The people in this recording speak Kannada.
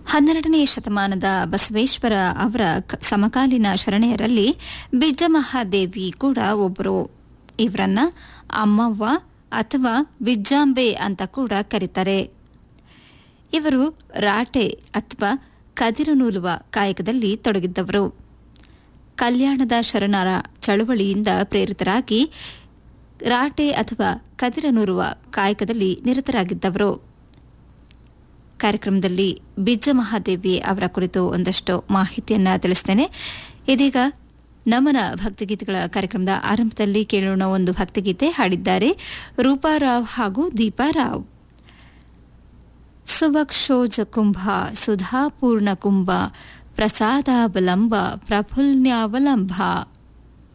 ಹನ್ನೆರಡನೇ ಶತಮಾನದ ಬಸವೇಶ್ವರ ಅವರ ಕ- ಸಮಕಾಲೀನ ಶರಣೆಯರಲ್ಲಿ ಬಿಜ್ಜಮಹಾದೇವಿ ಕೂಡ ಒಬ್ಬರು ಇವರನ್ನ ಅಮ್ಮವ್ವ ಅಥವಾ ಬಿಜ್ಜಾಂಬೆ ಅಂತ ಕೂಡ ಕರೀತಾರೆ ಇವರು ರಾಟೆ ಅಥವಾ ಕದಿರು ನೂಲುವ ಕಾಯಕದಲ್ಲಿ ತೊಡಗಿದ್ದವರು ಕಲ್ಯಾಣದ ಶರಣರ ಚಳುವಳಿಯಿಂದ ಪ್ರೇರಿತರಾಗಿ ರಾಟೆ ಅಥವಾ ಕದಿರ ನೂರುವ ಕಾಯಕದಲ್ಲಿ ನಿರತರಾಗಿದ್ದವರು ಕಾರ್ಯಕ್ರಮದಲ್ಲಿ ಬಿಜ್ಜ ಮಹಾದೇವಿ ಅವರ ಕುರಿತು ಒಂದಷ್ಟು ಮಾಹಿತಿಯನ್ನ ತಿಳಿಸ್ತೇನೆ ಇದೀಗ ನಮನ ಭಕ್ತಿಗೀತೆಗಳ ಕಾರ್ಯಕ್ರಮದ ಆರಂಭದಲ್ಲಿ ಕೇಳೋಣ ಒಂದು ಭಕ್ತಿಗೀತೆ ಹಾಡಿದ್ದಾರೆ ರೂಪಾರಾವ್ ಹಾಗೂ ದೀಪಾರಾವ್ ಸುವಕ್ಷೋಜ ಕುಂಭ ಸುಧಾಪೂರ್ಣ ಕುಂಭ ಪ್ರಸಾದಾವಲಂಬ ಪ್ರಫುಲ್ನ್ಯಾವಲಂಬ